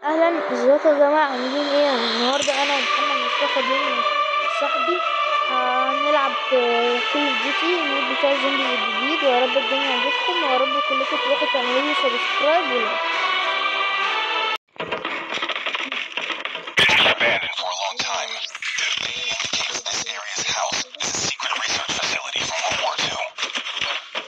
اهلا ازيكم يا جماعه عاملين ايه النهارده انا ومحمد مصطفى دين صاحبي هنلعب في كول اوف ديوتي المود بتاع الزومبي الجديد ويا رب الدنيا عجبكم ويا رب كلكم تروحوا تعملوا لي سبسكرايب ولايك abandoned for a long time. They indicates this area's house is a secret research facility from World War II.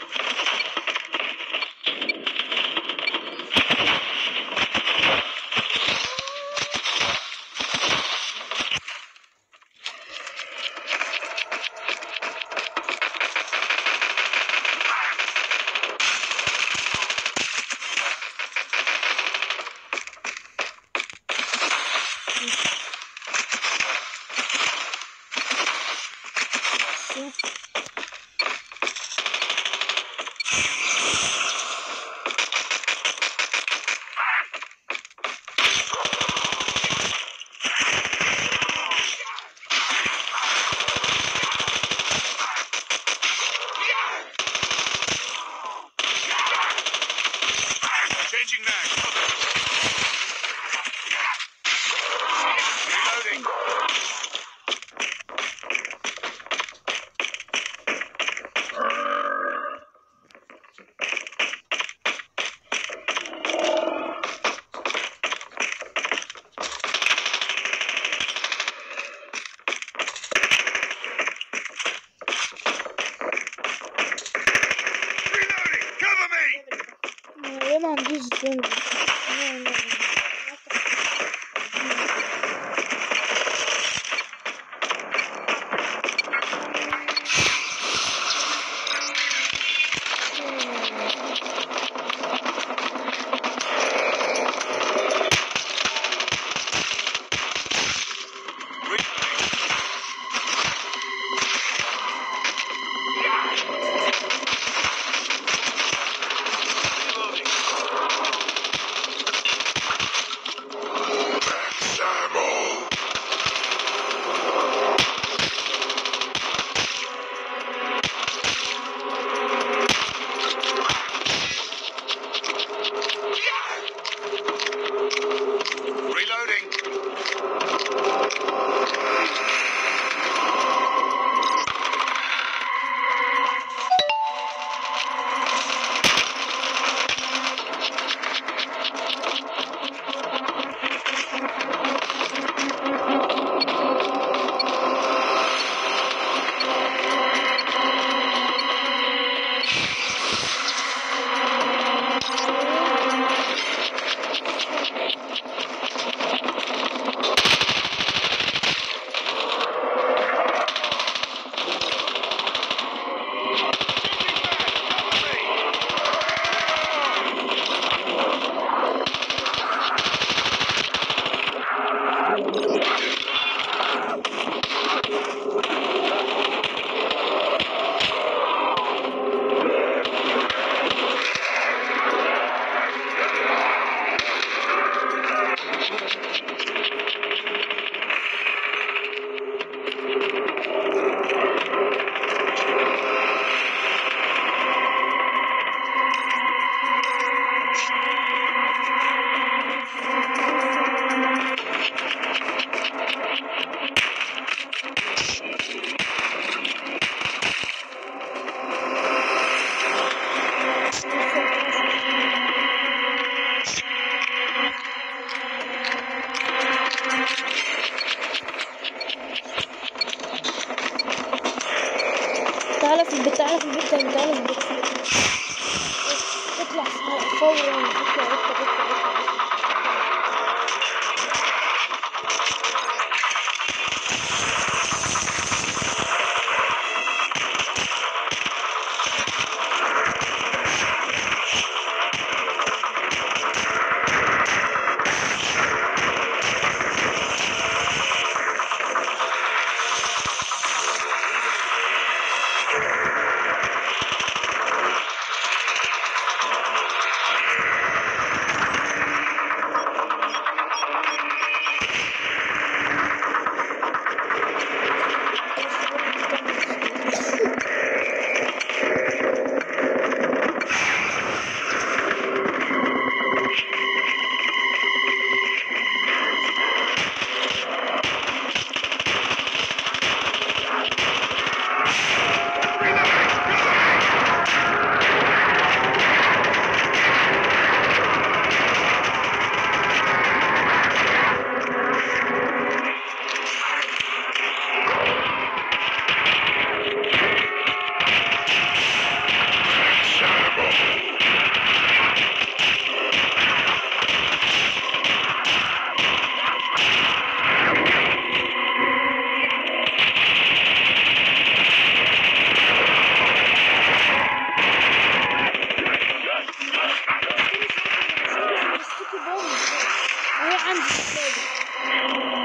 عندي الثلاجة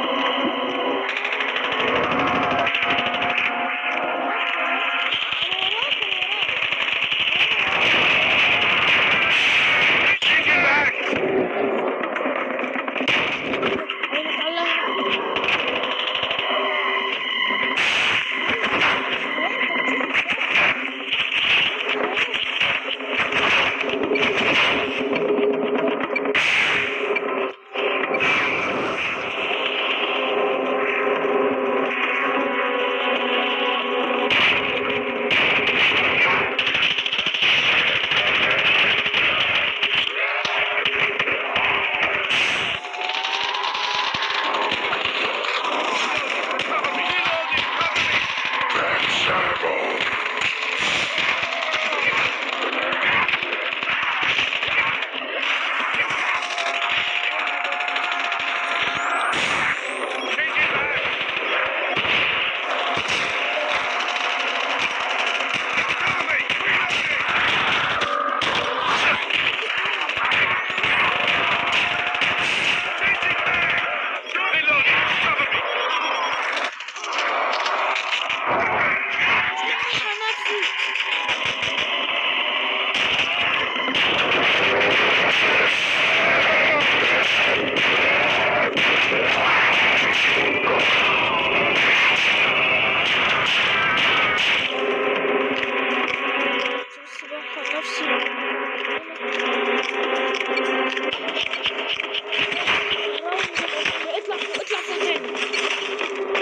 Changing back. Cover me. Reloading. Cover me. Changing back. Cover me. Reloading. Changing back. Reloading. Cover me. اطلع اطلع فوق تاني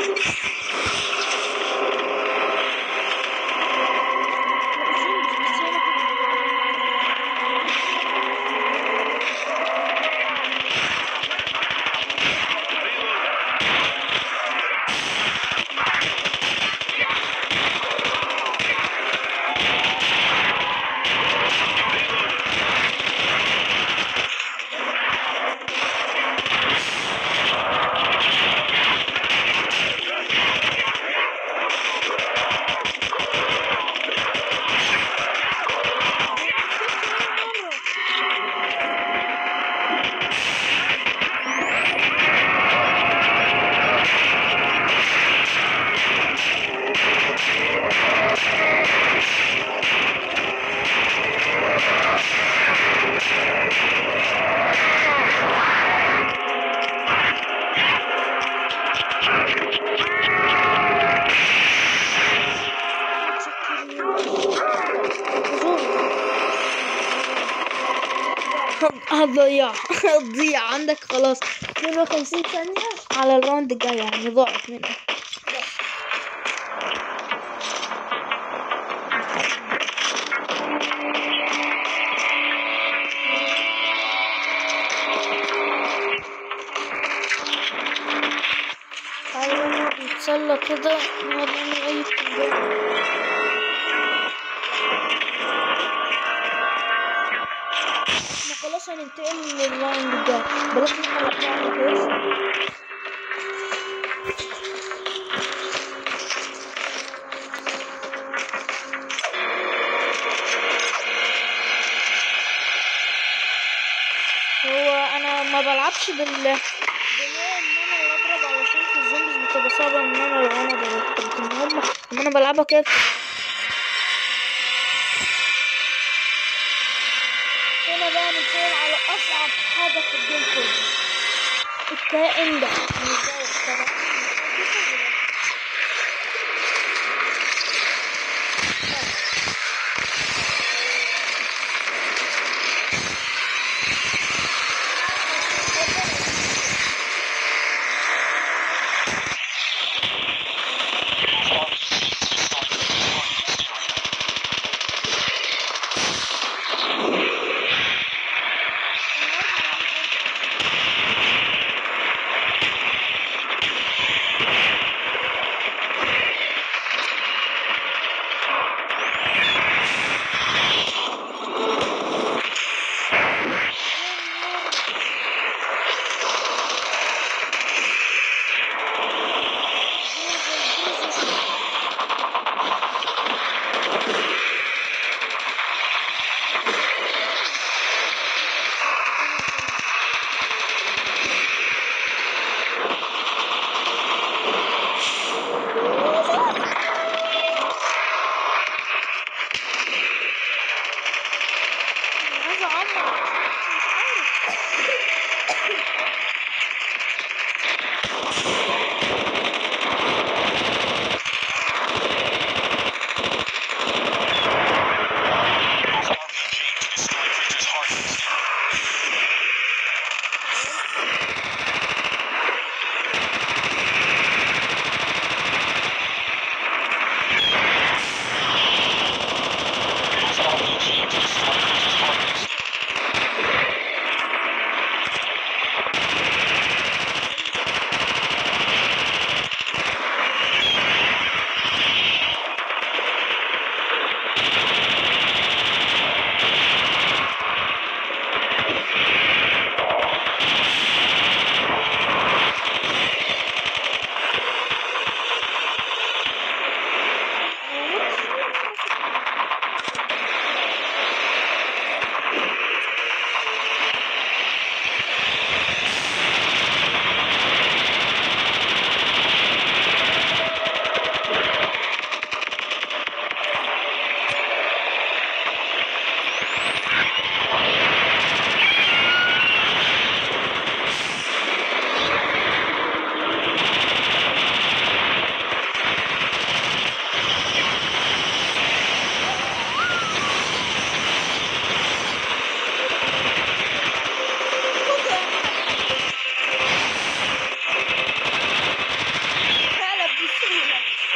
هتضيع هتضيع عندك خلاص 52 ثانية على الراوند الجاي يعني ضاعت منك تعالوا نتسلى كده نقعد نعمل أي بتنجان احنا خلاص هننتقل للراوند الجاي بلاش نحرق بعض كويس هو انا ما بلعبش بال بنوع ان انا اللي اضرب علشان في الزومبيز بتبقى صعبة ان انا لو انا ضربت لكن هما لما انا بلعبها كده هنا بقى نتكلم على اصعب حاجة في الجيم كله الكائن ده مش ده طبعا Solid achieved to destroy Chris's targets. فعلا بسهولة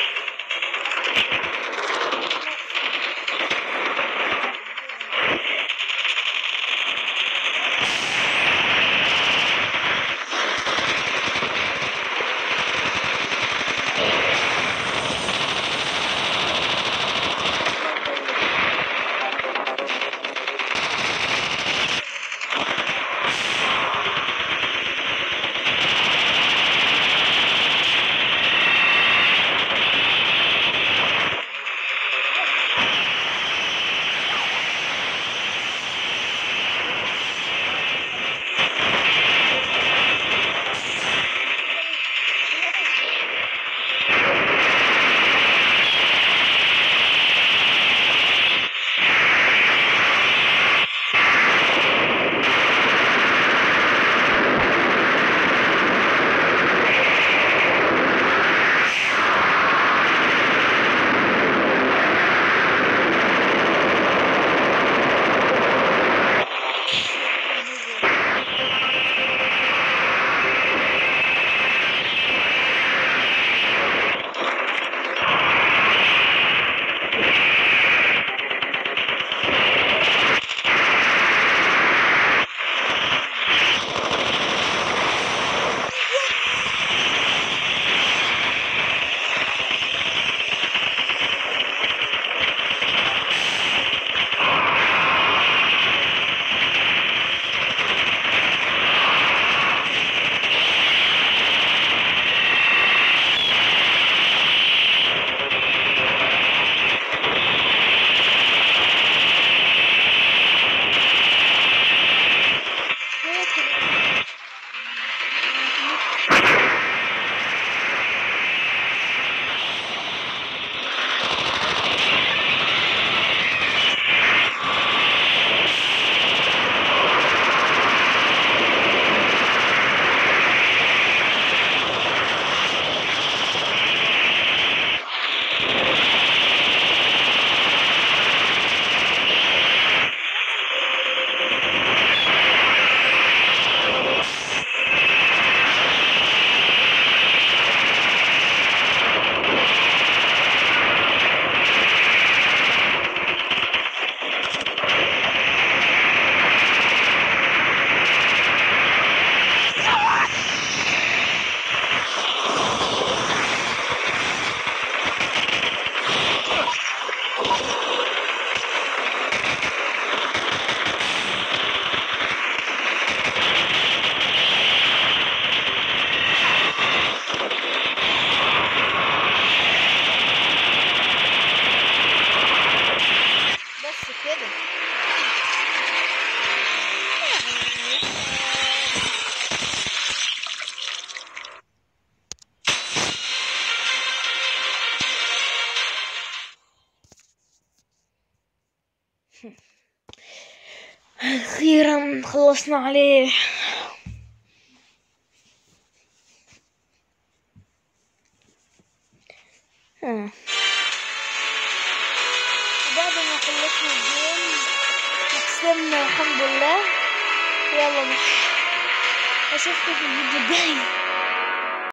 هي كده بس كده أخيرا خلصنا عليه آه. بعد ما خلصنا الجيم وكسبنا الحمد لله يلا نح اشوفكم في الفيديو الجاي